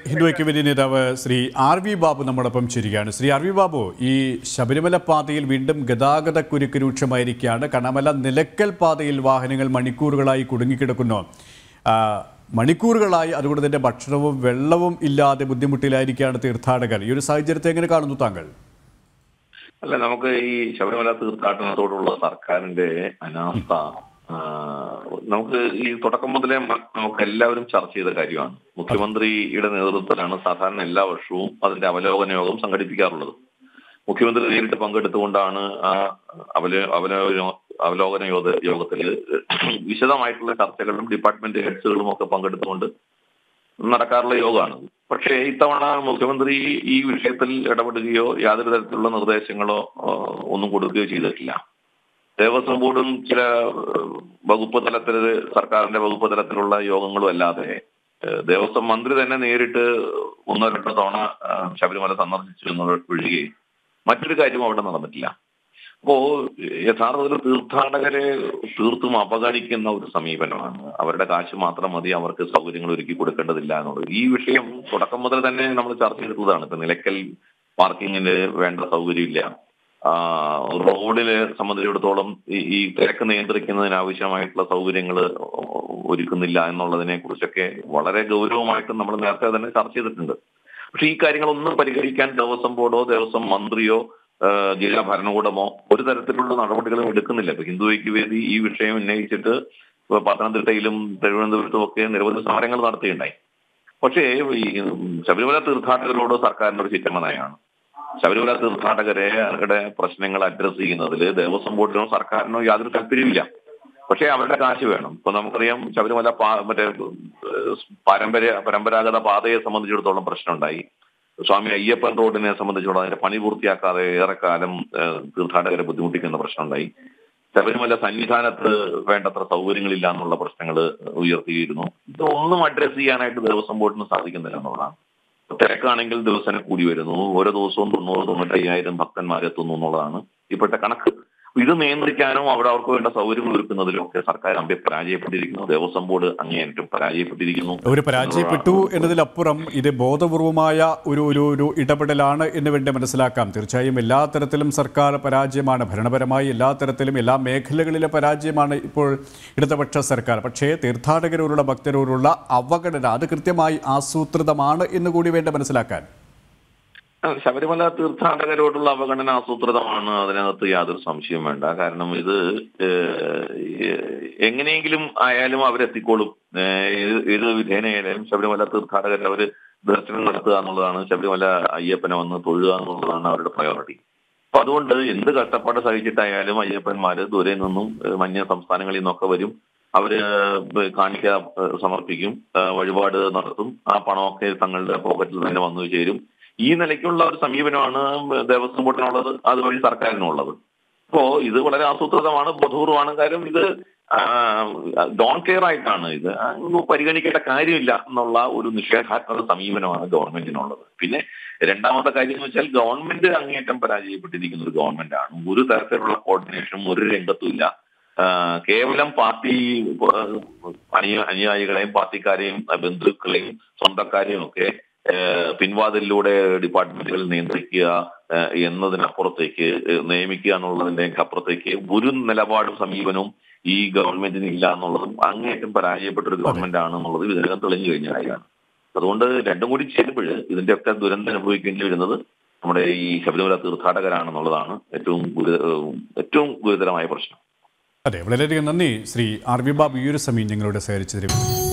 ഹിന്ദു ഐക്യവേദി നേതാവ് Shri R V Babu നമ്മോടൊപ്പം ചേരുകയാണ് ശ്രീ ആർ വി ബാബു ഈ ശബരിമല പാതയിൽ വീണ്ടും ഗതാഗത കുരുക്ക് രൂക്ഷമായിരിക്കുകയാണ് കണമല നിലക്കൽ പാതയിൽ വാഹനങ്ങൾ മണിക്കൂറുകളായി കുടുങ്ങിക്കിടക്കുന്നു ആ, മണിക്കൂറുകളായി അതുകൊണ്ട് തന്നെ ഭക്ഷണവും വെള്ളവും ഇല്ലാതെ ബുദ്ധിമുട്ടിലായിരിക്കുകയാണ് തീർത്ഥാടകർ ഈ ഒരു സാഹചര്യത്തെ എങ്ങനെ കാണുന്നു താങ്കൾ അല്ല നമുക്ക് ഈ ശബരിമല തീർത്ഥാടനത്തോടുള്ള സർക്കാരിന്റെ അനാസ്ഥ ആ, നമുക്ക് ഈ തുടക്കം മുതലേ മ- നമുക്ക് എല്ലാവരും ചർച്ച ചെയ്ത കാര്യമാണ് മുഖ്യമന്ത്രിയുടെ നേതൃത്വത്തിലാണ് സാധാരണ എല്ലാ വർഷവും അതിന്റെ അവലോകന യോഗം സംഘടിപ്പിക്കാറുള്ളത് മുഖ്യമന്ത്രി നേരിട്ട് പങ്കെടുത്തുകൊണ്ടാണ് ആ അവല അവലോകന അവലോകന യോഗ യോഗത്തിൽ വിശദമായിട്ടുള്ള ചർച്ചകളും ഡിപ്പാർട്ട്മെന്റ് ഹെഡ്സുകളും ഒക്കെ പങ്കെടുത്തുകൊണ്ട് നടക്കാറുള്ള യോഗമാണ് പക്ഷേ ഇത്തവണ മുഖ്യമന്ത്രി ഈ വിഷയത്തിൽ ഇടപെടുകയോ യാതൊരു തരത്തിലുള്ള നിർദ്ദേശങ്ങളോ ആ, ഒന്നും കൊടുക്കുകയോ ചെയ്തിട്ടില്ല ദേവസ്വം ബോർഡും ചില ആ, വകുപ്പ് തലത്തിൽ സർക്കാരിന്റെ വകുപ്പ് തലത്തിലുള്ള യോഗങ്ങളും അല്ലാതെ ആ, ദേവസ്വം മന്ത്രി തന്നെ നേരിട്ട് ഒന്നോ രണ്ടോ തവണ ആ, ശബരിമല സന്ദർശിച്ചു എന്നൊഴികെ മറ്റൊരു കാര്യം അവിടെ നടന്നിട്ടില്ല അപ്പോ യഥാർത്ഥത്തിൽ തീർത്ഥാടകരെ തീർത്തും അവഗണിക്കുന്ന ഒരു സമീപനമാണ് അവരുടെ കാശ് മാത്രം മതി അവർക്ക് സൗകര്യങ്ങൾ ഒരുക്കി കൊടുക്കേണ്ടതില്ല എന്നുള്ളത് ഈ വിഷയം തുടക്കം മുതൽ തന്നെ നമ്മൾ ചർച്ച ചെയ്തിട്ടുള്ളതാണ് ഇപ്പൊ നിലയ്ക്കൽ പാർക്കിങ്ങിന് വേണ്ട സൗകര്യമില്ല ആ, റോഡിനെ സംബന്ധിച്ചിടത്തോളം ഈ ഈ തിരക്ക് നിയന്ത്രിക്കുന്നതിന് ആവശ്യമായിട്ടുള്ള സൗകര്യങ്ങൾ ഒരുക്കുന്നില്ല എന്നുള്ളതിനെ കുറിച്ചൊക്കെ വളരെ ഗൗരവമായിട്ട് നമ്മൾ നേരത്തെ തന്നെ ചർച്ച ചെയ്തിട്ടുണ്ട് പക്ഷെ ഈ കാര്യങ്ങളൊന്നും പരിഹരിക്കാൻ ദേവസ്വം ബോർഡോ ദേവസ്വം മന്ത്രിയോ ആ, ജില്ലാ ഭരണകൂടമോ ഒരു തരത്തിലുള്ള നടപടികളും എടുക്കുന്നില്ല ഇപ്പൊ ഹിന്ദു ഐക്യവേദി ഈ വിഷയം ഉന്നയിച്ചിട്ട് ഇപ്പൊ പത്തനംതിട്ടയിലും തിരുവനന്തപുരത്തും ഒക്കെ നിരവധി സമരങ്ങൾ നടത്തുകയുണ്ടായി പക്ഷേ ഈ ശബരിമല തീർത്ഥാടകരോട് സർക്കാരിന്റെ ഒരു ചിറ്റമനയാണ് ശബരിമല തീർത്ഥാടകരെ അവരുടെ പ്രശ്നങ്ങൾ അഡ്രസ് ചെയ്യുന്നതിൽ ദേവസ്വം ബോർഡിനോ സർക്കാരിനോ യാതൊരു താല്പര്യമില്ല പക്ഷേ അവരുടെ കാശ് വേണം ഇപ്പൊ നമുക്കറിയാം ശബരിമല പാ- മറ്റേ ഏഹ്, പാരമ്പര്യ പരമ്പരാഗത പാതയെ സംബന്ധിച്ചിടത്തോളം പ്രശ്നമുണ്ടായി സ്വാമി അയ്യപ്പൻ റോഡിനെ സംബന്ധിച്ചിടത്തോളം അതിന്റെ പണി പൂർത്തിയാക്കാതെ ഏറെക്കാലം ഏഹ്, തീർത്ഥാടകരെ ബുദ്ധിമുട്ടിക്കുന്ന പ്രശ്നമുണ്ടായി ശബരിമല സന്നിധാനത്ത് വേണ്ടത്ര സൗകര്യങ്ങളില്ല എന്നുള്ള പ്രശ്നങ്ങൾ ഉയർത്തിയിരുന്നു ഇതൊന്നും അഡ്രസ് ചെയ്യാനായിട്ട് ദേവസ്വം ബോർഡിന് സാധിക്കുന്നില്ല എന്നുള്ളതാണ് തിരക്കാണെങ്കിൽ ദിവസേന കൂടി വരുന്നു ഓരോ ദിവസവും തൊണ്ണൂറ് തൊണ്ണൂറ്റയ്യായിരം ഭക്തന്മാർ എത്തുന്നു എന്നുള്ളതാണ് ഇപ്പോഴത്തെ കണക്ക് ഇത് നിയന്ത്രിക്കാനോ അവിടെ അവർക്ക് വേണ്ട സൗകര്യങ്ങൾ ഒരുക്കുന്നതിലും ഒക്കെ സർക്കാർ അമ്പെ പരാജയപ്പെട്ടിരിക്കുന്നു ദേവസ്വം ബോർഡ് അങ്ങേയറ്റം പരാജയപ്പെട്ടിരിക്കുന്നു ഒരു പരാജയപ്പെട്ടു എന്നതിലപ്പുറം ഇത് ബോധപൂർവമായ ഒരു ഒരു ഒരു ഇടപെടലാണ് എന്ന് വേണ്ടി മനസ്സിലാക്കാം തീർച്ചയായും എല്ലാ തരത്തിലും സർക്കാർ പരാജയമാണ് ഭരണപരമായി എല്ലാ തരത്തിലും എല്ലാ മേഖലകളിലെ പരാജയമാണ് ഇപ്പോൾ ഇടതുപക്ഷ സർക്കാർ പക്ഷേ തീർത്ഥാടകരോടുള്ള ഭക്തരോടുള്ള അവഗണന അത് കൃത്യമായി ആസൂത്രിതമാണ് എന്ന് കൂടി വേണ്ട മനസ്സിലാക്കാൻ ആ, ശബരിമല തീർത്ഥാടകരോടുള്ള അവഗണന ആസൂത്രിതമാണ് അതിനകത്ത് യാതൊരു സംശയവും വേണ്ട കാരണം ഇത് ഏഹ്, എങ്ങനെയെങ്കിലും ആയാലും അവരെത്തിക്കോളും ഏഹ്, ഏത് ഏത് വിധേനയായാലും ശബരിമല തീർത്ഥാടകർ അവര് ദർശനം നടത്തുക എന്നുള്ളതാണ് ശബരിമല അയ്യപ്പനെ വന്ന് തൊഴുക എന്നുള്ളതാണ് അവരുടെ പ്രയോറിറ്റി അപ്പൊ അതുകൊണ്ട് എന്ത് കഷ്ടപ്പാട് സഹിച്ചിട്ടായാലും അയ്യപ്പന്മാര് ദൂരെ നിന്നും ഏഹ്, മഞ്ഞ സംസ്ഥാനങ്ങളിൽ നിന്നൊക്കെ വരും അവര് ഏഹ്, കാണിക്ക ഏഹ്, സമർപ്പിക്കും ഏഹ്, വഴിപാട് നടത്തും ആ പണമൊക്കെ തങ്ങളുടെ പോക്കറ്റിൽ തന്നെ വന്നു ചേരും ഈ നിലയ്ക്കുള്ള ഒരു സമീപനമാണ് ദേവസ്വം ബോർഡിനുള്ളത് അതുവഴി സർക്കാരിനുള്ളത് അപ്പോ ഇത് വളരെ ആസൂത്രിതമാണ് ബോധപൂർവമാണ് കാര്യം ഇത് ഡോൺ കെയർ ആയിട്ടാണ് ഇത് ഒന്നും പരിഗണിക്കേണ്ട കാര്യമില്ല എന്നുള്ള ഒരു നിഷേധാത്മക സമീപനമാണ് ഗവൺമെന്റിനുള്ളത് പിന്നെ രണ്ടാമത്തെ കാര്യം എന്ന് വെച്ചാൽ ഗവൺമെന്റ് അങ്ങേയറ്റം പരാജയപ്പെട്ടിരിക്കുന്ന ഒരു ഗവൺമെന്റ് ആണ് ഒരു തരത്തിലുള്ള കോർഡിനേഷനും ഒരു രംഗത്തും ഇല്ല ആ, കേവലം പാർട്ടി ആ, അനു അനുയായികളെയും പാർട്ടിക്കാരെയും ആ, ബന്ധുക്കളെയും സ്വന്തക്കാരെയും ഒക്കെ ആ, പിൻവാതിലിലൂടെ ഡിപ്പാർട്ട്മെന്റുകൾ നിയന്ത്രിക്കുക ആ, എന്നതിനപ്പുറത്തേക്ക് ആ, നിയമിക്കുക എന്നുള്ളതിന്റെ അപ്പുറത്തേക്ക് ഒരു നിലപാടും സമീപനവും ഈ ഗവൺമെന്റിന് ഇല്ല എന്നുള്ളതും അങ്ങേയറ്റം പരാജയപ്പെട്ട ഒരു ഗവൺമെന്റ് ആണ് എന്നുള്ളത് ഇതിനകം തെളിഞ്ഞു കഴിഞ്ഞ കാര്യമാണ് അതുകൊണ്ട് രണ്ടും കൂടി ചേരുമ്പോൾ ഇതിന്റെയൊക്കെ ദുരന്തം അനുഭവിക്കേണ്ടി വരുന്നത് നമ്മുടെ ഈ ശബരിമല തീർത്ഥാടകരാണെന്നുള്ളതാണ് ഏറ്റവും ഗുരു ഏറ്റവും ഗുരുതരമായ പ്രശ്നം അതെ വളരെയധികം നന്ദി ശ്രീ ആർ വി ബാബു ഈ ഒരു സമയം ഞങ്ങളോട് സഹകരിച്ചതിന്